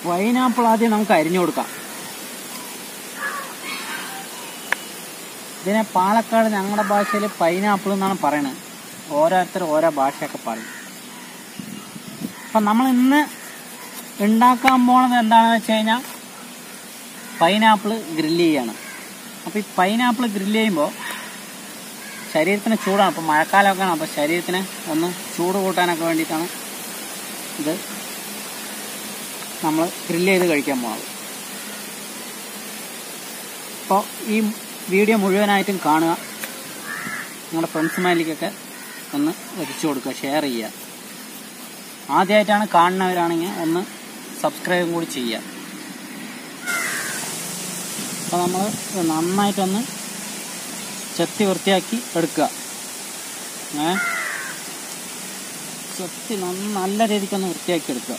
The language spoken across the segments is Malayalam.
പൈനാപ്പിൾ ആദ്യം നമുക്ക് അരിഞ്ഞു കൊടുക്കാം ഇതിനെ പാലക്കാട് ഞങ്ങളുടെ ഭാഷയിൽ പൈനാപ്പിൾ എന്നാണ് പറയണത് ഓരോരുത്തർ ഓരോ ഭാഷയൊക്കെ പറയും അപ്പം നമ്മൾ ഇന്ന് ഉണ്ടാക്കാൻ പോണത് എന്താണെന്ന് വെച്ച് കഴിഞ്ഞാൽ പൈനാപ്പിൾ ഗ്രില്ല് ചെയ്യാണ് അപ്പോൾ ഈ പൈനാപ്പിൾ ഗ്രില്ല് ചെയ്യുമ്പോൾ ശരീരത്തിന് ചൂടാണ് അപ്പോൾ മഴക്കാലമൊക്കെയാണ് അപ്പോൾ ശരീരത്തിന് ഒന്ന് ചൂട് കൂട്ടാനൊക്കെ വേണ്ടിയിട്ടാണ് ഇത് നമ്മൾ ഗ്രില്ല് ചെയ്ത് കഴിക്കാൻ പോകുന്നത് അപ്പോൾ ഈ വീഡിയോ മുഴുവനായിട്ടും കാണുക നിങ്ങളുടെ ഫ്രണ്ട്സുമാരിലേക്കൊക്കെ ഒന്ന് എത്തിച്ചു കൊടുക്കുക ഷെയർ ചെയ്യുക ആദ്യമായിട്ടാണ് കാണുന്നവരാണെങ്കിൽ ഒന്ന് സബ്സ്ക്രൈബും കൂടി ചെയ്യുക അപ്പോൾ നമ്മൾ ഇത് നന്നായിട്ടൊന്ന് ചെത്തി വൃത്തിയാക്കി എടുക്കുക ഏ ചെത്തി നന്ന നല്ല രീതിക്കൊന്ന് വൃത്തിയാക്കി എടുക്കുക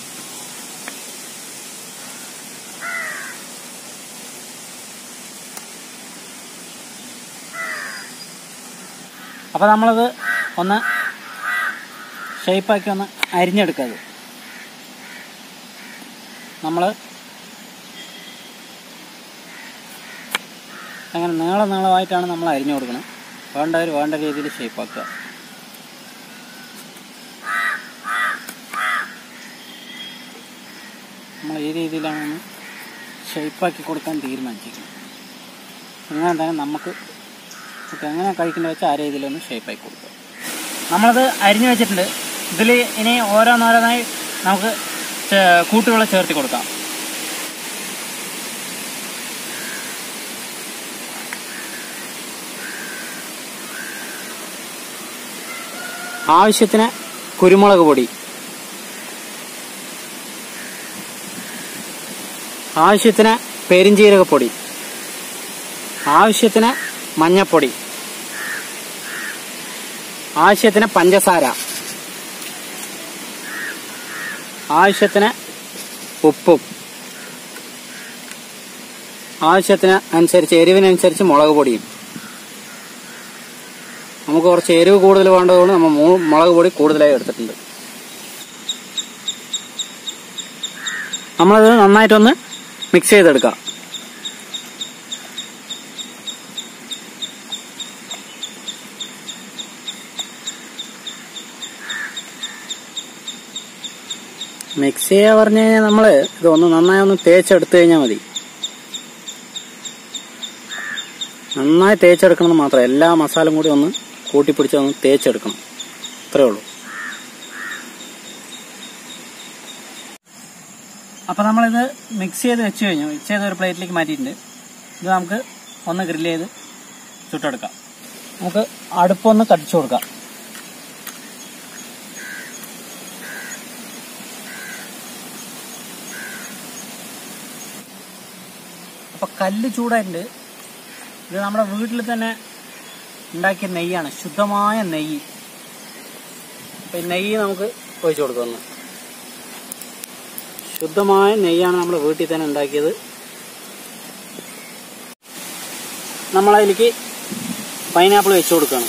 അപ്പോൾ നമ്മളത് ഒന്ന് ഷേപ്പാക്കി ഒന്ന് അരിഞ്ഞെടുക്കുക നമ്മൾ അങ്ങനെ നീളം നീളമായിട്ടാണ് നമ്മൾ അരിഞ്ഞു കൊടുക്കുന്നത് വേണ്ടവർ വേണ്ട രീതിയിൽ ഷേപ്പാക്കുക നമ്മൾ ഈ രീതിയിലാണ് ഒന്ന് ഷേപ്പാക്കി കൊടുക്കാൻ തീരുമാനിച്ചിരിക്കുന്നത് അങ്ങനെ തന്നെ നമുക്ക് നമുക്ക് എങ്ങനെ കഴിക്കേണ്ടത് വെച്ചാൽ ആ രീതിയിലൊന്ന് ഷേപ്പാക്കി കൊടുക്കുക നമ്മളത് അരിഞ്ഞു വെച്ചിട്ടുണ്ട് ഇതിൽ ഇനി ഓരോന്നോരോന്നായി നമുക്ക് ചേ- കൂട്ടുകൾ ചേർത്തി കൊടുക്കാം ആവശ്യത്തിന് കുരുമുളക് പൊടി ആവശ്യത്തിന് പെരിഞ്ജീരകപ്പൊടി ആവശ്യത്തിന് മഞ്ഞപ്പൊടി ആവശ്യത്തിന് പഞ്ചസാര ആവശ്യത്തിന് ഉപ്പും ആവശ്യത്തിന് അനുസരിച്ച് എരിവിനനുസരിച്ച് മുളക് പൊടിയും നമുക്ക് കുറച്ച് എരിവ് കൂടുതൽ വേണ്ടതുകൊണ്ട് നമ്മൾ മൂ- മുളക് പൊടി കൂടുതലായി എടുത്തിട്ടുണ്ട് നമ്മളത് നന്നായിട്ടൊന്ന് മിക്സ് ചെയ്തെടുക്കാം മിക്സ് ചെയ്യാ പറഞ്ഞു കഴിഞ്ഞാൽ നമ്മൾ ഇതൊന്ന് നന്നായി ഒന്ന് തേച്ചെടുത്തു കഴിഞ്ഞാൽ മതി നന്നായി തേച്ചെടുക്കണം മാത്രം എല്ലാ മസാലയും കൂടി ഒന്ന് കൂട്ടിപ്പിടിച്ച് ഒന്ന് തേച്ചെടുക്കണം അത്രേ ഉള്ളൂ അപ്പോൾ നമ്മളിത് മിക്സ് ചെയ്ത് വെച്ച് കഴിഞ്ഞു മിക്സ് ചെയ്ത് ഒരു പ്ലേറ്റിലേക്ക് മാറ്റിയിട്ടുണ്ട് ഇത് നമുക്ക് ഒന്ന് ഗ്രില്ല് ചെയ്ത് ചുട്ടെടുക്കാം നമുക്ക് അടുപ്പൊന്ന് കടിച്ചു കൊടുക്കാം അപ്പൊ കല്ല് ചൂടായിട്ടുണ്ട് ഇത് നമ്മുടെ വീട്ടിൽ തന്നെ ഉണ്ടാക്കിയ നെയ്യാണ് ശുദ്ധമായ നെയ്യ് അപ്പൊ ഈ നെയ്യ് നമുക്ക് ഒഴിച്ചു കൊടുക്കുന്നു ശുദ്ധമായ നെയ്യാണ് നമ്മുടെ വീട്ടിൽ തന്നെ ഉണ്ടാക്കിയത് നമ്മളതിലേക്ക് പൈനാപ്പിൾ വെച്ചു കൊടുക്കണം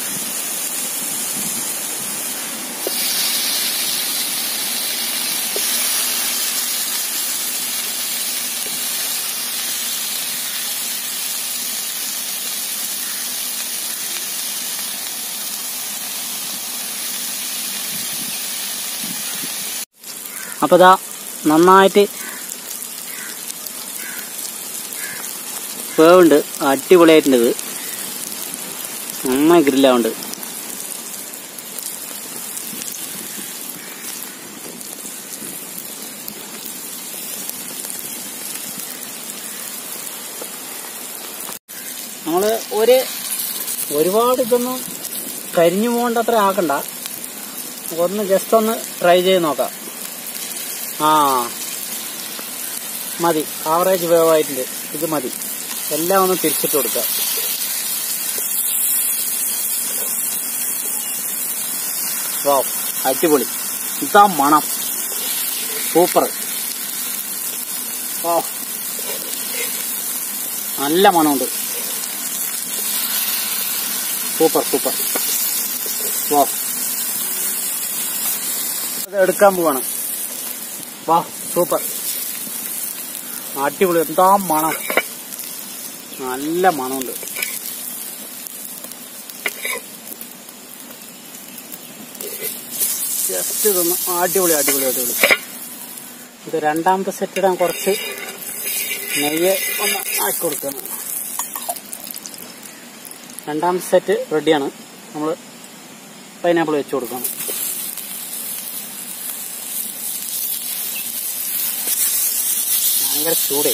അപ്പോൾ ഇതാ നന്നായിട്ട് വേവുണ്ട് അടിപൊളിയായിട്ടുണ്ട് ഇത് നന്നായി ഗ്രില്ലാവുണ്ട് നമ്മൾ ഒരു ഒരുപാട് ഇതൊന്നും കരിഞ്ഞു പോകേണ്ട അത്ര ആക്കണ്ട ഒന്ന് ജസ്റ്റ് ഒന്ന് ട്രൈ ചെയ്ത് നോക്കാം ആ മതി ആവറേജ് വേവായിട്ടുണ്ട് ഇത് മതി എല്ലാം ഒന്ന് തിരിച്ചിട്ട് കൊടുക്കുക വാ അടിപൊളി ഇതാ മണം സൂപ്പർ ഓ നല്ല മണമുണ്ട് സൂപ്പർ സൂപ്പർ വാ ഇത് എടുക്കാൻ പോവാണ് വാ സൂപ്പർ അടിപൊളി എന്താ മണം നല്ല മണമുണ്ട് ജസ്റ്റ് ഇതൊന്ന് അടിപൊളി അടിപൊളി അടിപൊളി ഇത് രണ്ടാമത്തെ സെറ്റ് ഇടാൻ കുറച്ച് നെയ്യ് ഒന്ന് ആക്കി കൊടുക്കണം രണ്ടാമത്തെ സെറ്റ് റെഡിയാണ് നമ്മൾ പൈനാപ്പിൾ വെച്ച് കൊടുക്കണം ഭയങ്കര ചൂടേ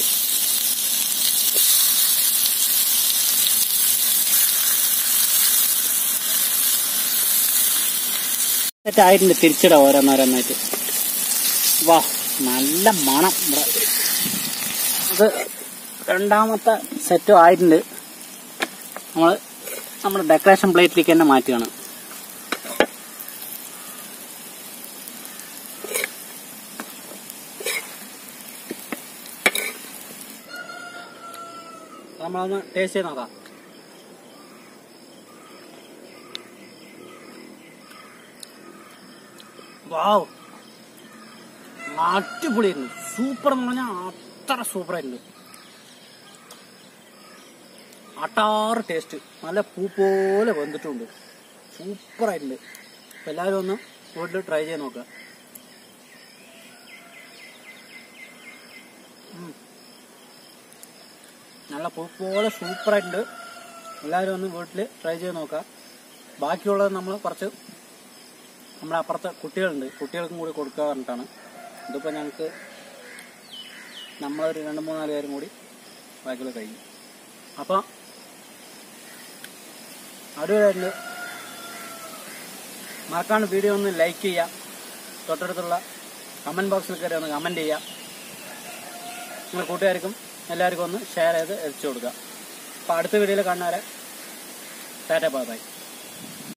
സെറ്റ് ആയിട്ടുണ്ട് തിരിച്ചിടാം ഓരോന്നോരോന്നായിട്ട് വാ നല്ല മണം ഇവിടെ അത് രണ്ടാമത്തെ സെറ്റും ആയിട്ടുണ്ട് നമ്മൾ നമ്മുടെ ഡെക്കറേഷൻ പ്ലേറ്റിലേക്ക് തന്നെ മാറ്റുകയാണ് നമ്മളൊന്ന് ടേസ്റ്റ് ചെയ്ത് നോക്കാം വാവ് അടിപൊളിയായിരുന്നു സൂപ്പർ എന്ന് പറഞ്ഞാൽ അത്ര സൂപ്പറായിരുന്നു അട്ടാറ് ടേസ്റ്റ് നല്ല പൂ പോലെ വന്നിട്ടുണ്ട് സൂപ്പറായിട്ടുണ്ട് അപ്പം എല്ലാവരും ഒന്ന് വീട്ടിൽ ട്രൈ ചെയ്ത് നോക്കുക ഉം. നല്ല പൂ പോലെ സൂപ്പറായിട്ടുണ്ട് എല്ലാവരും ഒന്ന് വീട്ടിൽ ട്രൈ ചെയ്ത് നോക്കുക ബാക്കിയുള്ളത് നമ്മൾ കുറച്ച് നമ്മുടെ അപ്പുറത്തെ കുട്ടികളുണ്ട് കുട്ടികൾക്കും കൂടി കൊടുക്കുക പറഞ്ഞിട്ടാണ് ഇതിപ്പോൾ ഞങ്ങൾക്ക് നമ്മളൊരു രണ്ട് മൂന്നാല് പേരും കൂടി ബാക്കിയുള്ള കഴിഞ്ഞു അപ്പോൾ അടിപൊളിയായിട്ടുണ്ട് മറക്കാണ്ട് വീഡിയോ ഒന്ന് ലൈക്ക് ചെയ്യുക തൊട്ടടുത്തുള്ള കമൻറ്റ് ബോക്സിൽ കയറി ഒന്ന് കമൻറ്റ് ചെയ്യുക നിങ്ങളുടെ കൂട്ടുകാർക്കും എല്ലാവർക്കും ഒന്ന് ഷെയർ ചെയ്ത് എത്തിച്ചു കൊടുക്കുക അപ്പോൾ അടുത്ത വീഡിയോയിൽ കാണുന്നവരെ ടാറ്റ ബൈ ബൈ